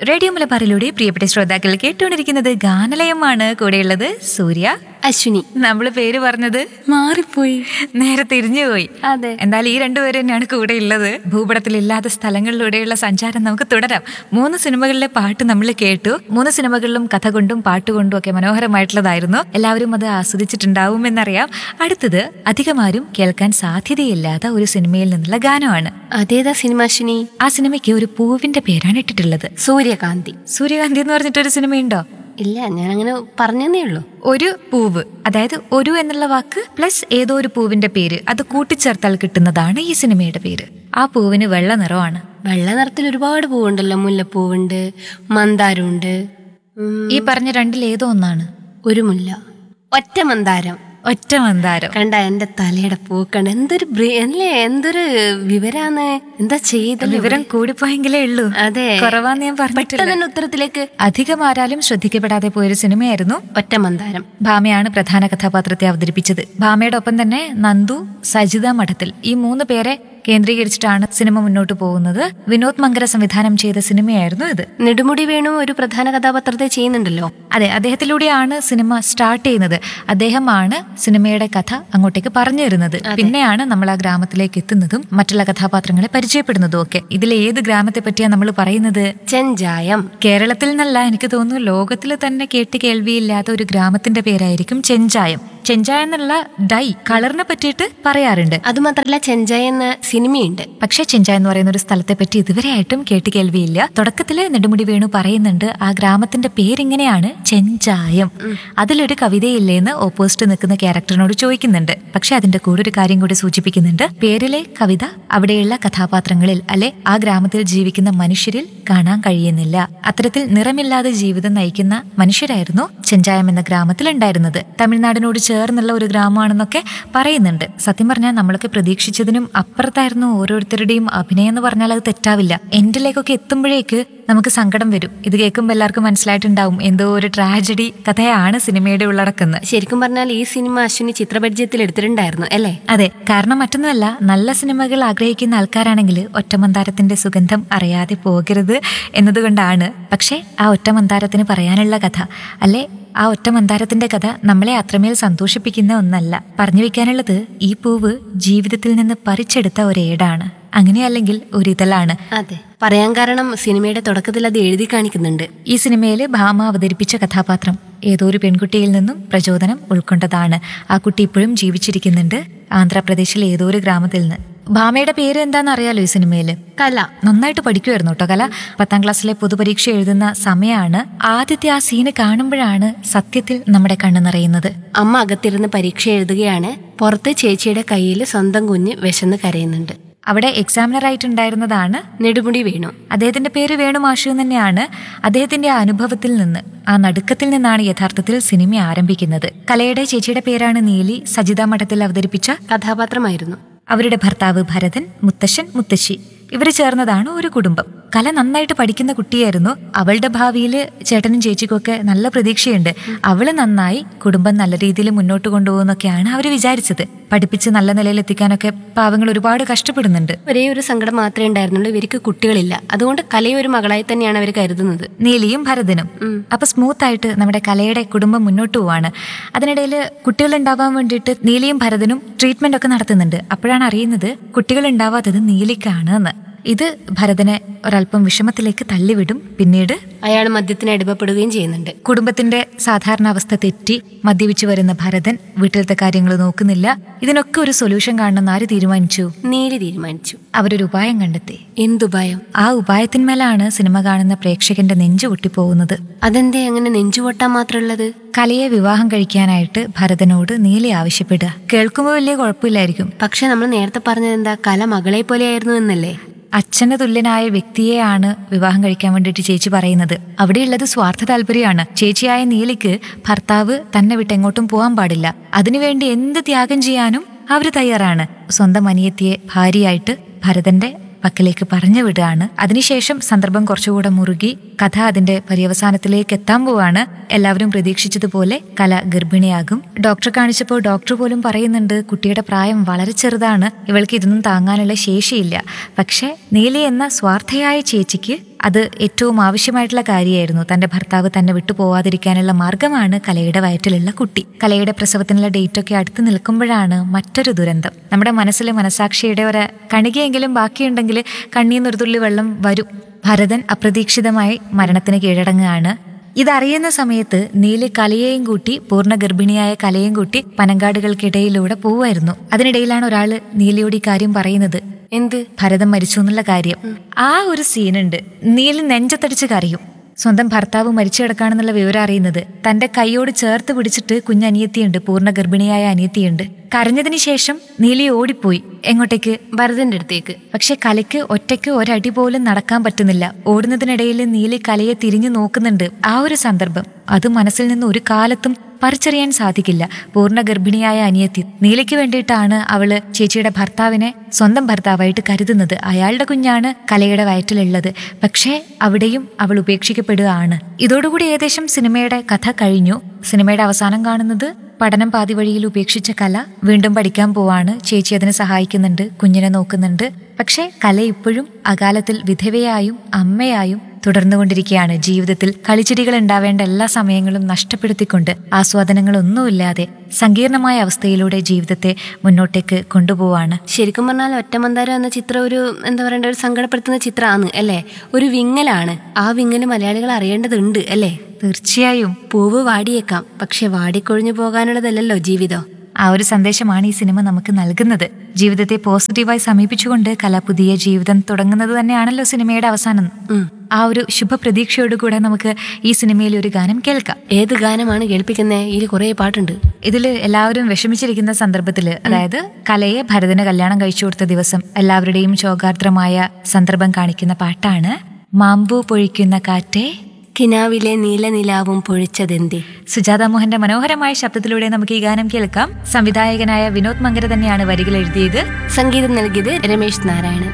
Radio മലബാറിലൂടെ പ്രിയപ്പെട്ട ശ്രോതാക്കൾ കേട്ടുകൊണ്ടിരിക്കുന്നത് ഗാനലയമാണ് കൂടെയുള്ളത് സൂര്യ അശ്വിനി നമ്മൾ പേര് പറഞ്ഞത് മാറിപ്പോയി നേരെ തിരിഞ്ഞുപോയി അതെ എന്തായാലും ഈ രണ്ടുപേരും തന്നെയാണ് കൂടെ ഉള്ളത് ഭൂപടത്തിലില്ലാത്ത സ്ഥലങ്ങളിലൂടെയുള്ള സഞ്ചാരം നമുക്ക് തുടരാം മൂന്ന് സിനിമകളിലെ പാട്ട് നമ്മൾ കേട്ടു മൂന്ന് സിനിമകളിലും കഥ കൊണ്ടും പാട്ടുകൊണ്ടും ഒക്കെ മനോഹരമായിട്ടുള്ളതായിരുന്നു എല്ലാവരും അത് ആസ്വദിച്ചിട്ടുണ്ടാവുമെന്നറിയാം അടുത്തത് അധികമാരും കേൾക്കാൻ സാധ്യതയില്ലാത്ത ഒരു സിനിമയിൽ നിന്നുള്ള ഗാനമാണ് അതേതാ സിനിമ അശ്വിനി ആ സിനിമയ്ക്ക് ഒരു പൂവിന്റെ പേരാണ് ഇട്ടിട്ടുള്ളത് സൂര്യകാന്തി സൂര്യകാന്തി എന്ന് പറഞ്ഞിട്ടൊരു സിനിമയുണ്ടോ ഇല്ല ഞാൻ അങ്ങനെ പറഞ്ഞതേ ഉള്ളൂ ഒരു പൂവ് അതായത് ഒരു എന്നുള്ള വാക്ക് പ്ലസ് ഏതോ ഒരു പൂവിന്റെ പേര് അത് കൂട്ടിച്ചേർത്താൽ കിട്ടുന്നതാണ് ഈ സിനിമയുടെ പേര് ആ പൂവിന് വെള്ള നിറമാണ് വെള്ള നിറത്തിൽ ഒരുപാട് പൂവുണ്ടല്ലോ മുല്ലപ്പൂവുണ്ട് മന്ദാരമുണ്ട് ഉം, ഈ പറഞ്ഞ രണ്ടിൽ ഏതോ ഒന്നാണ് ഒരു മുല്ല ഒറ്റ മന്ദാരം ഒറ്റ മന്ദാരം കണ്ട എന്റെ തലയുടെ പൂക്കണ്ട എന്തൊരു ബ്രെ- അല്ലേ എന്തൊരു വിവരാന്ന് എന്താ ചെയ്ത വിവരം കൂടിപ്പോയെങ്കിലേ ഉള്ളൂ അതെ കുറവാന്ന് ഞാൻ പറഞ്ഞിട്ടില്ല പെട്ടെന്ന് തന്നെ ഉത്തരത്തിലേക്ക് അധികം ആരാലും ശ്രദ്ധിക്കപ്പെടാതെ പോയൊരു സിനിമയായിരുന്നു ഒറ്റ മന്ദാരം ഭാമയാണ് പ്രധാന കഥാപാത്രത്തെ അവതരിപ്പിച്ചത് ഭാമയുടെ ഒപ്പം തന്നെ നന്ദു സജിത മഠത്തിൽ ഈ മൂന്ന് പേരെ കേന്ദ്രീകരിച്ചിട്ടാണ് സിനിമ മുന്നോട്ട് പോകുന്നത് വിനോദ് മങ്കര സംവിധാനം ചെയ്ത സിനിമയായിരുന്നു ഇത് നെടുമുടി വേണു ഒരു പ്രധാന കഥാപാത്രത്തെ ചെയ്യുന്നുണ്ടല്ലോ അതെ അദ്ദേഹത്തിലൂടെയാണ് സിനിമ സ്റ്റാർട്ട് ചെയ്യുന്നത് അദ്ദേഹമാണ് സിനിമയുടെ കഥ അങ്ങോട്ടേക്ക് പറഞ്ഞു തരുന്നത് പിന്നെയാണ് നമ്മൾ ആ ഗ്രാമത്തിലേക്ക് എത്തുന്നതും മറ്റുള്ള കഥാപാത്രങ്ങളെ പരിചയപ്പെടുന്നതും ഒക്കെ ഇതിൽ ഏത് ഗ്രാമത്തെ പറ്റിയാണ് നമ്മൾ പറയുന്നത് ചെഞ്ചായം കേരളത്തിൽ നിന്നല്ല എനിക്ക് തോന്നുന്നു ലോകത്തിൽ തന്നെ കേട്ട് കേൾവിയില്ലാത്ത ഒരു ഗ്രാമത്തിന്റെ പേരായിരിക്കും ചെഞ്ചായം ചെഞ്ചായം എന്നുള്ള ഡൈ കളറിനെ പറ്റിയിട്ട് പറയാറുണ്ട് അതുമാത്രല്ല ചെഞ്ചായ എന്ന സിനിമയുണ്ട് പക്ഷേ ചെഞ്ചായം എന്ന് പറയുന്ന ഒരു സ്ഥലത്തെ പറ്റി ഇതുവരെയായിട്ടും കേട്ട് കേൾവിയില്ല തുടക്കത്തില് നെടുമുടി വേണു പറയുന്നുണ്ട് ആ ഗ്രാമത്തിന്റെ പേരിങ്ങനെയാണ് ചെഞ്ചായം അതിലൊരു കവിതയില്ലേന്ന് ഓപ്പോസിറ്റ് നിൽക്കുന്ന ക്യാരക്ടറിനോട് ചോദിക്കുന്നുണ്ട് പക്ഷെ അതിന്റെ കൂടെ ഒരു കാര്യം കൂടി സൂചിപ്പിക്കുന്നുണ്ട് പേരിലെ കവിത അവിടെയുള്ള കഥാപാത്രങ്ങളിൽ അല്ലെ ആ ഗ്രാമത്തിൽ ജീവിക്കുന്ന മനുഷ്യരിൽ കാണാൻ കഴിയുന്നില്ല അത്തരത്തിൽ നിറമില്ലാതെ ജീവിതം നയിക്കുന്ന മനുഷ്യരായിരുന്നു ചെഞ്ചായം എന്ന ഗ്രാമത്തിൽ ഉണ്ടായിരുന്നത് തമിഴ്നാടിനോട് ചേർന്നുള്ള ഒരു ഗ്രാമമാണെന്നൊക്കെ പറയുന്നുണ്ട് സത്യം പറഞ്ഞാൽ നമ്മളൊക്കെ പ്രതീക്ഷിച്ചതിനും അപ്പുറത്തായിരുന്നു ഓരോരുത്തരുടെയും അഭിനയം എന്ന് പറഞ്ഞാൽ അത് തെറ്റാവില്ല എൻഡിലേക്കൊക്കെ എത്തുമ്പോഴേക്ക് നമുക്ക് സങ്കടം വരും ഇത് കേൾക്കുമ്പോൾ എല്ലാവർക്കും മനസ്സിലായിട്ടുണ്ടാവും എന്തോ ഒരു ട്രാജഡി കഥയാണ് സിനിമയുടെ ഉള്ളടക്കുന്നത് ശരിക്കും പറഞ്ഞാൽ ഈ സിനിമ അശ്വിനി ചിത്രപരിചയത്തിൽ എടുത്തിട്ടുണ്ടായിരുന്നു അല്ലേ അതെ കാരണം മറ്റൊന്നുമല്ല നല്ല സിനിമകൾ ആഗ്രഹിക്കുന്ന ആൾക്കാരാണെങ്കിൽ ഒറ്റമന്താരത്തിന്റെ സുഗന്ധം അറിയാതെ പോകരുത് എന്നതുകൊണ്ടാണ് പക്ഷേ ആ ഒറ്റമന്താരത്തിന് പറയാനുള്ള കഥ അല്ലെ ആ ഒറ്റ മന്ദാരത്തിന്റെ കഥ നമ്മളെ അത്രമേൽ സന്തോഷിപ്പിക്കുന്ന ഒന്നല്ല പറഞ്ഞു വെക്കാനുള്ളത് ഈ പൂവ് ജീവിതത്തിൽ നിന്ന് പറിച്ചെടുത്ത ഒരേടാണ് അങ്ങനെയല്ലെങ്കിൽ ഒരിതളാണ് അതെ പറയാൻ കാരണം സിനിമയുടെ തുടക്കത്തിൽ അത് എഴുതി കാണിക്കുന്നുണ്ട് ഈ സിനിമയിൽ ഭാമ അവതരിപ്പിച്ച കഥാപാത്രം ഏതോ ഒരു പെൺകുട്ടിയിൽ നിന്നും പ്രചോദനം ഉൾക്കൊണ്ടതാണ് ആ കുട്ടി ഇപ്പോഴും ജീവിച്ചിരിക്കുന്നുണ്ട് ആന്ധ്രാപ്രദേശിലെ ഏതോ ഒരു ഗ്രാമത്തിൽ നിന്ന് ഭാമയുടെ പേര് എന്താണെന്ന് അറിയാലോ ഈ സിനിമയിൽ കല നന്നായിട്ട് പഠിക്കുമായിരുന്നു കേട്ടോ കല പത്താം ക്ലാസ്സിലെ പൊതുപരീക്ഷ എഴുതുന്ന സമയമാണ് ആദ്യത്തെ ആ സീന് കാണുമ്പോഴാണ് സത്യത്തിൽ നമ്മുടെ കണ്ണ് നിറയുന്നത് അമ്മ അകത്തിരുന്ന് പരീക്ഷ എഴുതുകയാണ് പുറത്ത് ചേച്ചിയുടെ കയ്യിൽ സ്വന്തം കുഞ്ഞ് വിശന്ന് കരയുന്നുണ്ട് അവിടെ എക്സാമിനർ ആയിട്ടുണ്ടായിരുന്നതാണ് നെടുമുടി വീണു അദ്ദേഹത്തിന്റെ പേര് വേണുമാഷു തന്നെയാണ് അദ്ദേഹത്തിന്റെ ആ അനുഭവത്തിൽ നിന്ന് ആ നടുക്കത്തിൽ നിന്നാണ് യഥാർത്ഥത്തിൽ സിനിമ ആരംഭിക്കുന്നത് കലയുടെ ചേച്ചിയുടെ പേരാണ് നീലി സജിത മഠത്തിൽ അവതരിപ്പിച്ച കഥാപാത്രമായിരുന്നു അവരുടെ ഭർത്താവ് ഭരതൻ മുത്തശ്ശൻ മുത്തശ്ശി ഇവർ ചേർന്നതാണ് ഒരു കുടുംബം കല നന്നായിട്ട് പഠിക്കുന്ന കുട്ടിയായിരുന്നു അവളുടെ ഭാവിയിൽ ചേട്ടനും ചേച്ചിക്കും ഒക്കെ നല്ല പ്രതീക്ഷയുണ്ട് അവള് നന്നായി കുടുംബം നല്ല രീതിയിൽ മുന്നോട്ട് കൊണ്ടുപോകുന്നൊക്കെയാണ് അവർ വിചാരിച്ചത് പഠിപ്പിച്ച് നല്ല നിലയിൽ എത്തിക്കാനൊക്കെ പാവങ്ങൾ ഒരുപാട് കഷ്ടപ്പെടുന്നുണ്ട് ഒരേ ഒരു സങ്കടം മാത്രമേ ഉണ്ടായിരുന്നുള്ളൂ ഇവർക്ക് കുട്ടികളില്ല അതുകൊണ്ട് കലയെ ഒരു മകളായി തന്നെയാണ് അവർ കരുതുന്നത് നീലിയും ഭരതനും അപ്പൊ സ്മൂത്ത് ആയിട്ട് നമ്മുടെ കലയുടെ കുടുംബം മുന്നോട്ട് പോവാണ് അതിനിടയിൽ കുട്ടികൾ ഉണ്ടാവാൻ വേണ്ടിയിട്ട് നീലിയും ഭരതനും ട്രീറ്റ്മെന്റ് ഒക്കെ നടത്തുന്നുണ്ട് അപ്പോഴാണ് അറിയുന്നത് കുട്ടികൾ ഉണ്ടാവാത്തത് നീലിക്കാണ് എന്ന് ഇത് ഭരതനെ ഒരല്പം വിഷമത്തിലേക്ക് തള്ളിവിടും പിന്നീട് അയാൾ മദ്യത്തിന് അടിമപ്പെടുകയും ചെയ്യുന്നുണ്ട് കുടുംബത്തിന്റെ സാധാരണ അവസ്ഥ തെറ്റി മദ്യപിച്ചു വരുന്ന ഭരതൻ വീട്ടിലത്തെ കാര്യങ്ങൾ നോക്കുന്നില്ല ഇതിനൊക്കെ ഒരു സൊല്യൂഷൻ കാണണമെന്ന് ആര് തീരുമാനിച്ചു നീലി തീരുമാനിച്ചു അവരൊരു ഉപായം കണ്ടെത്തി എന്തുഭയം ആ ഉപായത്തിന്മേലാണ് സിനിമ കാണുന്ന പ്രേക്ഷകന്റെ നെഞ്ചു പൊട്ടിപ്പോകുന്നത് അതെന്തേ അങ്ങനെ നെഞ്ചുപൊട്ടാൻ മാത്രമുള്ളത് കലയെ വിവാഹം കഴിക്കാനായിട്ട് ഭരതനോട് നീലി ആവശ്യപ്പെടുക കേൾക്കുമ്പോൾ വലിയ കുഴപ്പമില്ലായിരിക്കും പക്ഷെ നമ്മൾ നേരത്തെ പറഞ്ഞത് എന്താ കല മകളെ പോലെയായിരുന്നു എന്നല്ലേ അച്ഛന് തുല്യനായ വ്യക്തിയെയാണ് വിവാഹം കഴിക്കാൻ വേണ്ടിയിട്ട് ചേച്ചി പറയുന്നത് അവിടെയുള്ളത് സ്വാർത്ഥ താല്പര്യമാണ് ചേച്ചിയായ നീലിക്ക് ഭർത്താവ് തന്നെ വിട്ട് എങ്ങോട്ടും പോകാൻ പാടില്ല അതിനുവേണ്ടി എന്ത് ത്യാഗം ചെയ്യാനും അവർ തയ്യാറാണ് സ്വന്തം അനിയത്തിയെ ഭാര്യയായിട്ട് ഭരതന്റെ പക്കലേക്ക് പറഞ്ഞു വിടുകയാണ് അതിനുശേഷം സന്ദർഭം കുറച്ചുകൂടെ മുറുകി കഥ അതിന്റെ പര്യവസാനത്തിലേക്ക് എത്താൻ പോവാണ് എല്ലാവരും പ്രതീക്ഷിച്ചതുപോലെ കല ഗർഭിണിയാകും ഡോക്ടറെ കാണിച്ചപ്പോൾ ഡോക്ടർ പോലും പറയുന്നുണ്ട് കുട്ടിയുടെ പ്രായം വളരെ ചെറുതാണ് ഇവൾക്ക് ഇതൊന്നും താങ്ങാനുള്ള ശേഷിയില്ല പക്ഷെ നീലി എന്ന സ്വാർത്ഥയായ ചേച്ചിക്ക് അത് ഏറ്റവും ആവശ്യമായിട്ടുള്ള കാര്യമായിരുന്നു തന്റെ ഭർത്താവ് തന്നെ വിട്ടു പോവാതിരിക്കാനുള്ള മാർഗമാണ് കലയുടെ വയറ്റിലുള്ള കുട്ടി കലയുടെ പ്രസവത്തിനുള്ള ഡേറ്റ് ഒക്കെ അടുത്ത് നിൽക്കുമ്പോഴാണ് മറ്റൊരു ദുരന്തം നമ്മുടെ മനസ്സിൽ മനസാക്ഷിയുടെ ഒരു കണികയെങ്കിലും ബാക്കിയുണ്ടെങ്കിൽ കണ്ണീന്നൊരു തുള്ളി വെള്ളം വരും ഭരതൻ അപ്രതീക്ഷിതമായി മരണത്തിന് കീഴടങ്ങുകയാണ് ഇതറിയുന്ന സമയത്ത് നീലി കലയെയും കൂട്ടി പൂർണ്ണ ഗർഭിണിയായ കലയും കൂട്ടി പനങ്കാടുകൾക്കിടയിലൂടെ പോവായിരുന്നു അതിനിടയിലാണ് ഒരാള് നീലിയോട് ഈ കാര്യം പറയുന്നത് എന്ത് ഭരതം മരിച്ചു എന്നുള്ള കാര്യം ആ ഒരു സീനുണ്ട് നീലി നെഞ്ചത്തടിച്ച് കരയും സ്വന്തം ഭർത്താവ് മരിച്ചു കിടക്കാണെന്നുള്ള വിവരം അറിയുന്നത് തന്റെ കൈയോട് ചേർത്ത് പിടിച്ചിട്ട് കുഞ്ഞനിയത്തിയുണ്ട് പൂർണ്ണ ഗർഭിണിയായ അനിയത്തിയുണ്ട് കരഞ്ഞതിന് ശേഷം നീലി ഓടിപ്പോയി എങ്ങോട്ടേക്ക് ഭരതന്റെ അടുത്തേക്ക് പക്ഷെ കലയ്ക്ക് ഒറ്റയ്ക്ക് ഒരടി പോലും നടക്കാൻ പറ്റുന്നില്ല ഓടുന്നതിനിടയിൽ നീലി കലയെ തിരിഞ്ഞു നോക്കുന്നുണ്ട് ആ ഒരു സന്ദർഭം അത് മനസ്സിൽ നിന്ന് ഒരു കാലത്തും പറിച്ചറിയാൻ സാധിക്കില്ല പൂർണ്ണ ഗർഭിണിയായ അനിയത്തി നീലയ്ക്ക് വേണ്ടിയിട്ടാണ് അവള് ചേച്ചിയുടെ ഭർത്താവിനെ സ്വന്തം ഭർത്താവായിട്ട് കരുതുന്നത് അയാളുടെ കുഞ്ഞാണ് കലയുടെ വയറ്റിലുള്ളത് പക്ഷേ അവിടെയും അവൾ ഉപേക്ഷിക്കപ്പെടുകയാണ് ഇതോടുകൂടി ഏകദേശം സിനിമയുടെ കഥ കഴിഞ്ഞു സിനിമയുടെ അവസാനം കാണുന്നത് പഠനം പാതി വഴിയിൽ ഉപേക്ഷിച്ച കല വീണ്ടും പഠിക്കാൻ പോവാണ് ചേച്ചി അതിന് സഹായിക്കുന്നുണ്ട് കുഞ്ഞിനെ നോക്കുന്നുണ്ട് പക്ഷേ കല ഇപ്പോഴും അകാലത്തിൽ വിധവയായും അമ്മയായും തുടർന്നുകൊണ്ടിരിക്കുകയാണ് ജീവിതത്തിൽ കളിച്ചിരികൾ ഉണ്ടാവേണ്ട എല്ലാ സമയങ്ങളും നഷ്ടപ്പെടുത്തിക്കൊണ്ട് ആസ്വാദനങ്ങളൊന്നുമില്ലാതെ സങ്കീർണമായ അവസ്ഥയിലൂടെ ജീവിതത്തെ മുന്നോട്ടേക്ക് കൊണ്ടുപോവാണ് ശരിക്കും പറഞ്ഞാൽ ഒറ്റമന്താരം എന്ന ചിത്രം ഒരു എന്താ പറയണ്ട ഒരു സങ്കടപ്പെടുത്തുന്ന ചിത്രമാണ് അല്ലേ ഒരു വിങ്ങലാണ് ആ വിങ്ങല് മലയാളികൾ അറിയേണ്ടതുണ്ട് അല്ലേ തീർച്ചയായും പൂവ് വാടിയേക്കാം പക്ഷെ വാടിക്കൊഴിഞ്ഞു പോകാനുള്ളതല്ലല്ലോ ജീവിതം ആ ഒരു സന്ദേശമാണ് ഈ സിനിമ നമുക്ക് നൽകുന്നത് ജീവിതത്തെ പോസിറ്റീവായി സമീപിച്ചുകൊണ്ട് കല പുതിയ ജീവിതം തുടങ്ങുന്നത് തന്നെയാണല്ലോ സിനിമയുടെ അവസാനം ഉം. ആ ഒരു ശുഭപ്രതീക്ഷയോടുകൂടെ നമുക്ക് ഈ സിനിമയിൽ ഒരു ഗാനം കേൾക്കാം ഏത് ഗാനമാണ് കേൾപ്പിക്കുന്നത് ഇതിൽ കുറേ പാട്ടുണ്ട് ഇതിൽ എല്ലാവരും വിഷമിച്ചിരിക്കുന്ന സന്ദർഭത്തിൽ അതായത് കലയെ ഭരതന് കല്യാണം കഴിച്ചു കൊടുത്ത ദിവസം എല്ലാവരുടെയും ശോകാർദ്രമായ സന്ദർഭം കാണിക്കുന്ന പാട്ടാണ് മാമ്പൂ പൊഴിക്കുന്ന കാറ്റേ കിനാവിലെ നീലനിലാവും പൊഴിച്ചതെന്തി സുജാത മോഹന്റെ മനോഹരമായ ശബ്ദത്തിലൂടെ നമുക്ക് ഈ ഗാനം കേൾക്കാം സംവിധായകനായ വിനോദ് മങ്കര തന്നെയാണ് വരികൾ എഴുതിയത് സംഗീതം നൽകിയത് രമേശ് നാരായണൻ